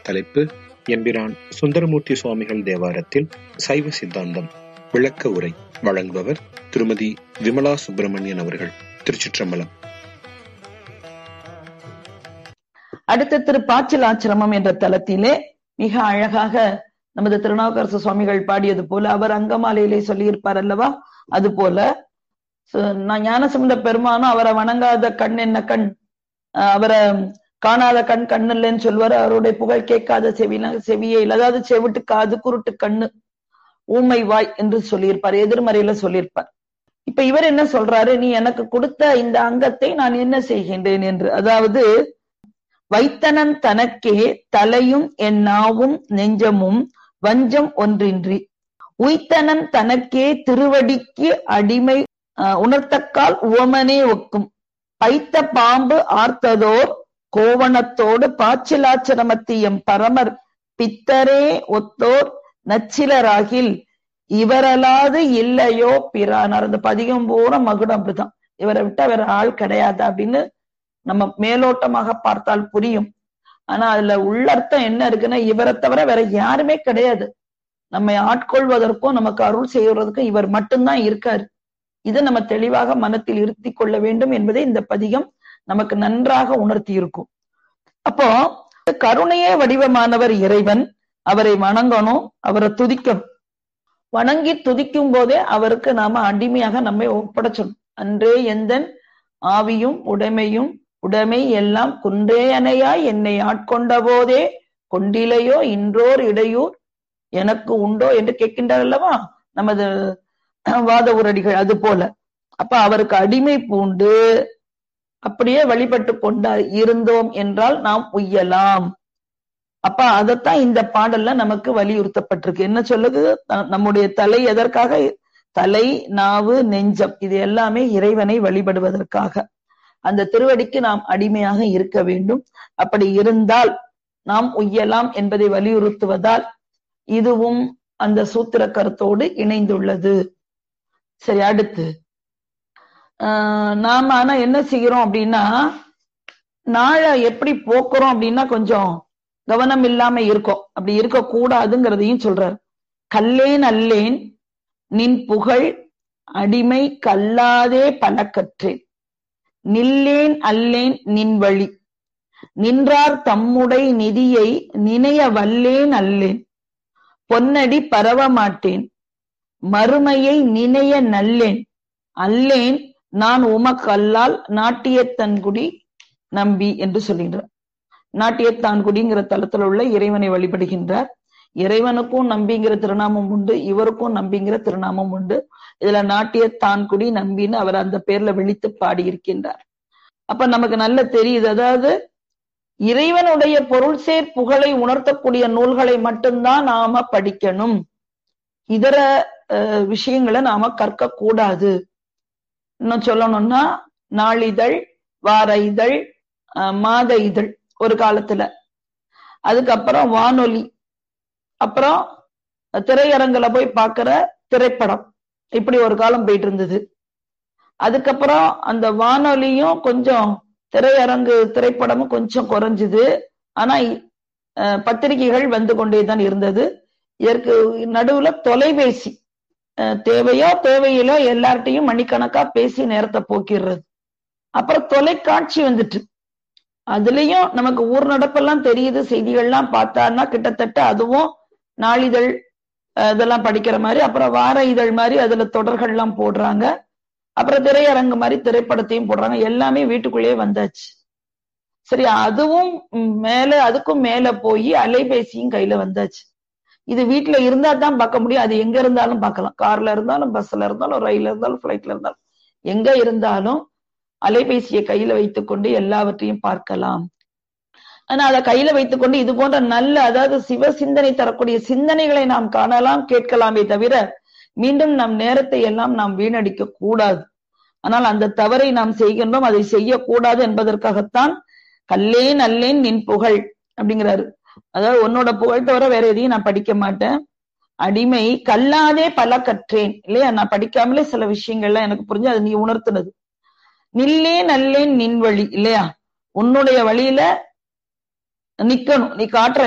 தலைப்பு எம்பிரான் சுந்தரமூர்த்தி சுவாமிகள் தேவாரத்தில் சைவ சித்தாந்தம் விளக்க உரை வழங்குபவர் திருமதி விமலா சுப்பிரமணியன் அவர்கள் திருச்சிற்றம்பலம் அடுத்த திரு பாச்சிலாச்சிரமம் என்ற தலத்திலே மிக அழகாக நமது திருநாவுக்கரசு சுவாமிகள் பாடியது போல அவர் அங்கமாலையிலே சொல்லியிருப்பார் அல்லவா அது போல நான் ஞானசம்பந்த பெருமானும் அவரை வணங்காத கண் என்ன கண் அவரை காணாத கண் கண் இல்லைன்னு சொல்லுவார் அவருடைய புகழ் கேட்காத செவினா செவியே இல்லை அதாவது செவிட்டு காது குருட்டு கண்ணு ஊமை வாய் என்று சொல்லியிருப்பார் எதிர்மறையில சொல்லியிருப்பார் இப்ப இவர் என்ன சொல்றாரு நீ எனக்கு கொடுத்த இந்த அங்கத்தை நான் என்ன செய்கின்றேன் என்று அதாவது வைத்தனன் தனக்கே தலையும் என் நாவும் நெஞ்சமும் வஞ்சம் ஒன்றின்றி உய்த்தனன் தனக்கே திருவடிக்கு அடிமை உணர்த்தக்கால் உவமனே ஒக்கும் பைத்த பாம்பு ஆர்த்ததோர் கோவணத்தோடு பாச்சிலாச்சிரமத்தியம் பரமர் பித்தரே ஒத்தோர் நச்சிலராகில் இவரலாது இல்லையோ பிரானார் அந்த பதிகம் பூரா மகுடம் அப்படிதான் இவரை விட்டா வேற ஆள் கிடையாது அப்படின்னு நம்ம மேலோட்டமாக பார்த்தால் புரியும் ஆனா அதுல உள்ளர்த்தம் என்ன இருக்குன்னா இவரை தவிர வேற யாருமே கிடையாது நம்மை ஆட்கொள்வதற்கும் நமக்கு அருள் செய்வதற்கும் இவர் மட்டும்தான் இருக்காரு இதை நம்ம தெளிவாக மனத்தில் இருத்தி கொள்ள வேண்டும் என்பதை இந்த பதிகம் நமக்கு நன்றாக உணர்த்தி இருக்கும் அப்போ கருணையே வடிவமானவர் இறைவன் அவரை வணங்கணும் அவரை துதிக்கணும் வணங்கி துதிக்கும் போதே அவருக்கு நாம அடிமையாக நம்மை ஒப்படைச்சணும் அன்றே எந்தன் ஆவியும் உடைமையும் உடைமை எல்லாம் குன்றே அணையாய் என்னை ஆட்கொண்ட போதே கொண்டிலையோ இன்றோர் இடையூர் எனக்கு உண்டோ என்று கேட்கின்றார் அல்லவா நமது வாத உரடிகள் அது போல அப்ப அவருக்கு அடிமை பூண்டு அப்படியே வழிபட்டு கொண்டா இருந்தோம் என்றால் நாம் உய்யலாம் அப்ப அதைத்தான் இந்த பாடல்ல நமக்கு வலியுறுத்தப்பட்டிருக்கு என்ன சொல்லுது நம்முடைய தலை எதற்காக தலை நாவு நெஞ்சம் இது எல்லாமே இறைவனை வழிபடுவதற்காக அந்த திருவடிக்கு நாம் அடிமையாக இருக்க வேண்டும் அப்படி இருந்தால் நாம் உய்யலாம் என்பதை வலியுறுத்துவதால் இதுவும் அந்த சூத்திர கருத்தோடு இணைந்துள்ளது சரி அடுத்து நாம ஆனா என்ன செய்யறோம் அப்படின்னா நாளை எப்படி போக்குறோம் அப்படின்னா கொஞ்சம் கவனம் இல்லாம இருக்கோம் அப்படி இருக்க கூடாதுங்கிறதையும் சொல்றார் கல்லேன் அல்லேன் நின் புகழ் அடிமை கல்லாதே பல கற்றேன் நில்லேன் அல்லேன் நின் வழி நின்றார் தம்முடை நிதியை நினைய வல்லேன் அல்லேன் பொன்னடி பரவ மாட்டேன் மறுமையை நினைய நல்லேன் அல்லேன் நான் உமக்கல்லால் நாட்டியத்தன்குடி நம்பி என்று சொல்கின்றார் நாட்டியத்தான்குடிங்கிற தளத்துல உள்ள இறைவனை வழிபடுகின்றார் இறைவனுக்கும் நம்பிங்கிற திருநாமம் உண்டு இவருக்கும் நம்பிங்கிற திருநாமம் உண்டு இதுல நாட்டியத்தான்குடி நம்பின்னு அவர் அந்த பேர்ல விழித்து பாடியிருக்கின்றார் அப்ப நமக்கு நல்ல தெரியுது அதாவது இறைவனுடைய பொருள் சேர் புகழை உணர்த்தக்கூடிய நூல்களை மட்டும்தான் நாம படிக்கணும் இதர விஷயங்களை நாம கற்க கூடாது இன்னும் சொல்லணும்னா நாளிதழ் வார இதழ் மாத இதழ் ஒரு காலத்துல அதுக்கப்புறம் வானொலி அப்புறம் திரையரங்குல போய் பார்க்கிற திரைப்படம் இப்படி ஒரு காலம் போயிட்டு இருந்தது அதுக்கப்புறம் அந்த வானொலியும் கொஞ்சம் திரையரங்கு திரைப்படமும் கொஞ்சம் குறைஞ்சுது ஆனா பத்திரிகைகள் வந்து கொண்டேதான் இருந்தது இதற்கு நடுவுல தொலைபேசி தேவையோ தேவையிலோ எல்லார்ட்டையும் மணிக்கணக்கா பேசி நேரத்தை போக்கிடுறது அப்புறம் தொலைக்காட்சி வந்துட்டு அதுலயும் நமக்கு ஊர் நடப்பெல்லாம் தெரியுது செய்திகள்லாம் பார்த்தான்னா கிட்டத்தட்ட அதுவும் நாளிதழ் இதெல்லாம் படிக்கிற மாதிரி அப்புறம் வார இதழ் மாதிரி அதுல தொடர்கள்லாம் போடுறாங்க அப்புறம் திரையரங்கு மாதிரி திரைப்படத்தையும் போடுறாங்க எல்லாமே வீட்டுக்குள்ளேயே வந்தாச்சு சரி அதுவும் மேல அதுக்கும் மேல போய் அலைபேசியும் கையில வந்தாச்சு இது வீட்டுல இருந்தா தான் பார்க்க முடியும் அது எங்க இருந்தாலும் பார்க்கலாம் கார்ல இருந்தாலும் பஸ்ல இருந்தாலும் ரயில்ல இருந்தாலும் பிளைட்ல இருந்தாலும் எங்க இருந்தாலும் அலைபேசியை கையில வைத்துக்கொண்டு எல்லாவற்றையும் பார்க்கலாம் ஆனா அதை கையில வைத்துக்கொண்டு இது போன்ற நல்ல அதாவது சிவ சிந்தனை தரக்கூடிய சிந்தனைகளை நாம் காணலாம் கேட்கலாமே தவிர மீண்டும் நம் நேரத்தை எல்லாம் நாம் வீணடிக்க கூடாது ஆனால் அந்த தவறை நாம் செய்கின்றோம் அதை செய்யக்கூடாது என்பதற்காகத்தான் கல்லேன் அல்லேன் நின் புகழ் அப்படிங்கிறாரு அதாவது உன்னோட புகழ் தவிர வேற எதையும் நான் படிக்க மாட்டேன் அடிமை கல்லாதே பல கற்றேன் இல்லையா நான் படிக்காமலே சில விஷயங்கள்லாம் எனக்கு புரிஞ்சு அது நீ உணர்த்தினது நில்லே நல்லேன் நின் வழி இல்லையா உன்னுடைய வழியில நிக்கணும் நீ காட்டுற